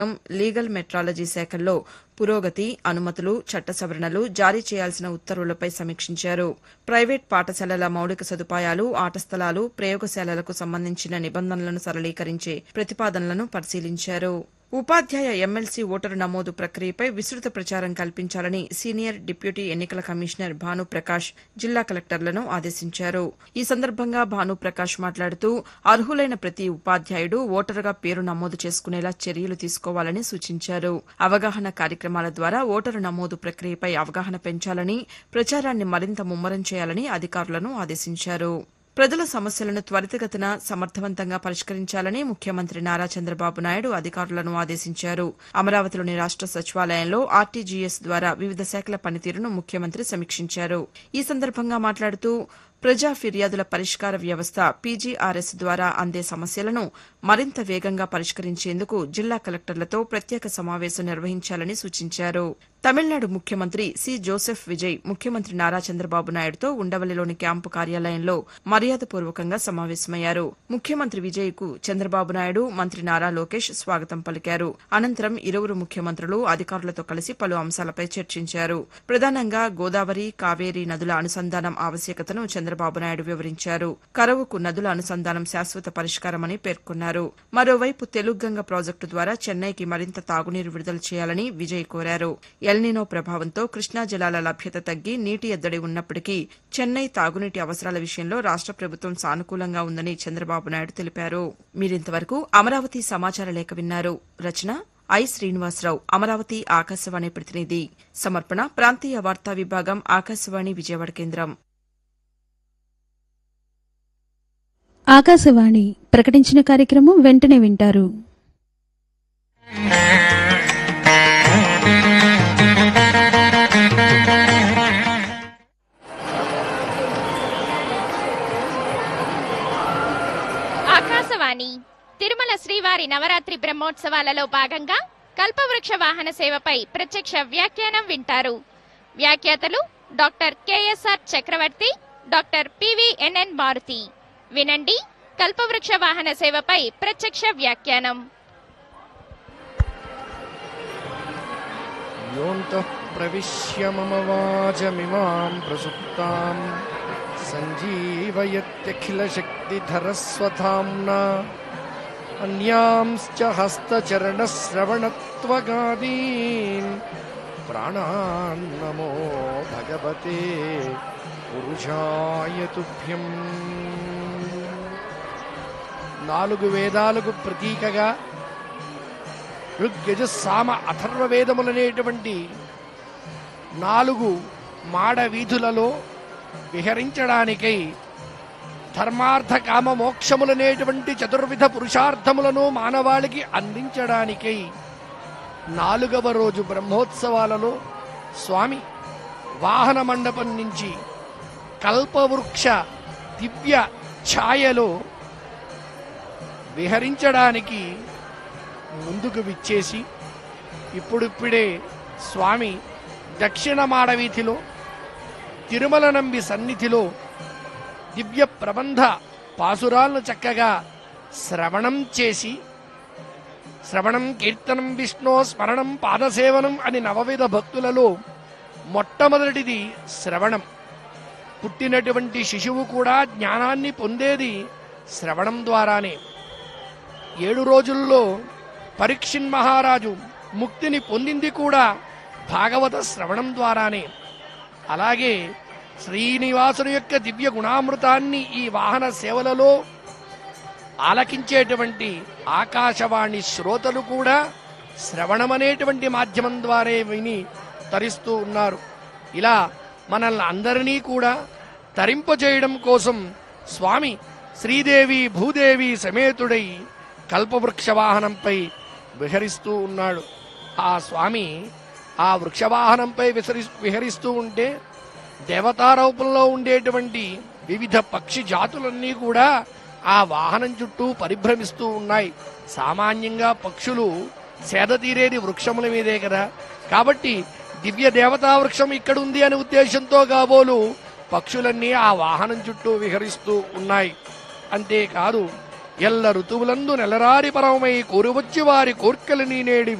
legal metrology శాఖల్లో పురోగతి అనుమతులు చట్ట సవరణలు జారీ చేయాల్సిన ఉత్తర్వులపై సమీక్షించారు ప్రైవేట్ పాఠశాలల మౌలిక సదుపాయాలు ఆట స్థలాలు ప్రయోగశాలలకు సంబంధించిన నిబంధనలను సరళీకరించే ప్రతిపాదనలను పరిశీలించారు ఉపాధ్యాయ ఎమ్మెల్సీ ఓటరు నమోదు ప్రక్రియపై విస్తృత ప్రచారం కల్పించాలని సీనియర్ డిప్యూటీ ఎన్నికల కమిషనర్ భానుప్రకాష్ జిల్లా కలెక్టర్లను ఆదేశించారు ఈ సందర్భంగా భానుప్రకాష్ మాట్లాడుతూ అర్హులైన ప్రతి ఉపాధ్యాయుడు ఓటరుగా పేరు నమోదు చేసుకునేలా చర్యలు తీసుకోవాలని సూచించారు అవగాహన కార్యక్రమాల ద్వారా ఓటరు నమోదు ప్రక్రియపై అవగాహన పెంచాలని ప్రచారాన్ని మరింత ముమ్మరం చేయాలని అధికారులను ఆదేశించారు ప్రజల సమస్యలను త్వరితగతిన సమర్థవంతంగా పరిష్కరించాలని ముఖ్యమంత్రి నారా చంద్రబాబు నాయుడు అధికారులను ఆదేశించారు అమరావతిలోని రాష్ట సచివాలయంలో ఆర్టీజీఎస్ ద్వారా వివిధ శాఖల పనితీరును ముఖ్యమంత్రి సమీక్షించారు ఈ సందర్భంగా మాట్లాడుతూ ప్రజా ఫిర్యాదుల పరిష్కార వ్యవస్థ పీజీఆర్ఎస్ ద్వారా అందే సమస్యలను మరింత వేగంగా పరిష్కరించేందుకు జిల్లా కలెక్టర్లతో ప్రత్యేక సమావేశం నిర్వహించాలని సూచించారు తమిళనాడు ముఖ్యమంత్రి సి జోసెఫ్ విజయ్ ముఖ్యమంత్రి నారా చంద్రబాబు నాయుడుతో ఉండవల్లిలోని క్యాంపు కార్యాలయంలో మర్యాదపూర్వకంగా సమావేశమయ్యారు ముఖ్యమంత్రి విజయ్ కు చంద్రబాబు నాయుడు మంత్రి నారా లోకేష్ స్వాగతం పలికారు అనంతరం ఇరువురు ముఖ్యమంత్రులు అధికారులతో కలిసి పలు అంశాలపై చర్చించారు ప్రధానంగా గోదావరి కావేరీ నదుల అనుసంధానం ఆవశ్యకతను చంద్రబాబు నాయుడు వివరించారు కరవుకు నదుల అనుసంధానం శాశ్వత పరిష్కారమని పేర్కొన్నారు మరోవైపు తెలుగంగ ప్రాజెక్టు ద్వారా చెన్నైకి మరింత తాగునీరు విడుదల చేయాలని విజయ్ కోరారు ఎల్నినో ప్రభావంతో కృష్ణా జలాల లభ్యత తగ్గి నీటి ఎద్దడి ఉన్నప్పటికీ చెన్నై తాగునీటి అవసరాల విషయంలో రాష్ట ప్రభుత్వం సానుకూలంగా ఉందని చంద్రబాబు నాయుడు తెలిపారు మీరింతవరకు అమరావతి సమాచార లేఖ విన్నారు రచన ఐ శ్రీనివాసరావు అమరావతి ఆకాశవాణి ప్రతినిధి సమర్పణ ప్రాంతీయ వార్తా విభాగం ఆకాశవాణి విజయవాడ కేంద్రం ఆకాశవాణి ప్రకటించిన కార్యక్రమం వెంటనే వింటారు ఆకాశవాణి తిరుమల శ్రీవారి నవరాత్రి బ్రహ్మోత్సవాలలో భాగంగా కల్పవృక్ష వాహన సేవపై ప్రత్యక్ష వ్యాఖ్యానం వింటారు వ్యాఖ్యాతలు doctor KSR Chakravarthy doctor PVNN Maruthi వినండి కల్పవృక్ష వాహన సేవపై ప్రత్యక్ష వ్యాఖ్యానం योऽन्तः प्रविश्य मम वाचमिमां प्रसुप्ताम् सञ्जीवयत्यखिलशक्तिधरस्वधाम्ना अन्यांश्च हस्तचरणश्रवणत्वगादीन् प्राणान् नमो भगवते పురుషాయ తుభ్యం నాలుగు వేదాలకు ప్రతీకగా ఋగ్యజ సామ అథర్వ వేదములనేటువంటి నాలుగు మాడ వీధులలో విహరించడానికై ధర్మార్థ కామ మోక్షములనేటువంటి చతుర్విధ పురుషార్థములను మానవాళికి అందించడానికై నాలుగవ రోజు బ్రహ్మోత్సవాలలో స్వామి వాహన మండపం నుంచి కల్పవృక్ష దివ్య ఛాయలో విహరించడానికి ముందుకు విచ్చేసి ఇప్పుడిప్పుడే స్వామి దక్షిణ మాడవీధిలో తిరుమల నంబి సన్నిధిలో దివ్య ప్రబంధ పాసురాలను చక్కగా శ్రవణం చేసి శ్రవణం కీర్తనం విష్ణు స్మరణం పాదసేవనం అని నవవిధ భక్తులలో మొట్టమొదటిది శ్రవణం పుట్టినటువంటి శిశువు కూడా జ్ఞానాన్ని పొందేది శ్రవణం ద్వారానే ఏడు రోజుల్లో పరీక్షిన్ మహారాజు ముక్తిని పొందింది కూడా భాగవత శ్రవణం ద్వారానే అలాగే శ్రీనివాసుని యొక్క దివ్య గుణామృతాన్ని ఈ వాహన సేవలలో ఆలకించేటువంటి ఆకాశవాణి శ్రోతలు కూడా శ్రవణమనేటువంటి మాధ్యమం ద్వారా విని తరిస్తూ ఉన్నారు ఇలా మనల్ని అందరినీ కూడా తరింపజేయడం కోసం స్వామి శ్రీదేవి భూదేవి సమేతుడై కల్పవృక్ష వాహనంపై విహరిస్తూ ఉన్నాడు ఆ స్వామి ఆ వృక్షవాహనంపై విసరి విహరిస్తూ ఉంటే దేవతారూపంలో ఉండేటువంటి వివిధ పక్షి జాతులన్నీ కూడా ఆ వాహనం చుట్టూ పరిభ్రమిస్తూ ఉన్నాయి సామాన్యంగా పక్షులు సేద తీరేది వృక్షముల మీదే కదా కాబట్టి దివ్య దేవతా వృక్షం ఇక్కడ ఉంది అనే ఉద్దేశంతో కాబోలు పక్షులన్నీ ఆ వాహనం చుట్టూ విహరిస్తూ ఉన్నాయి అంతేకాదు ఎల్ల ఋతువులందు నెలరారి పరమమై కోరువచ్చి వారి కోర్కెలు నేడి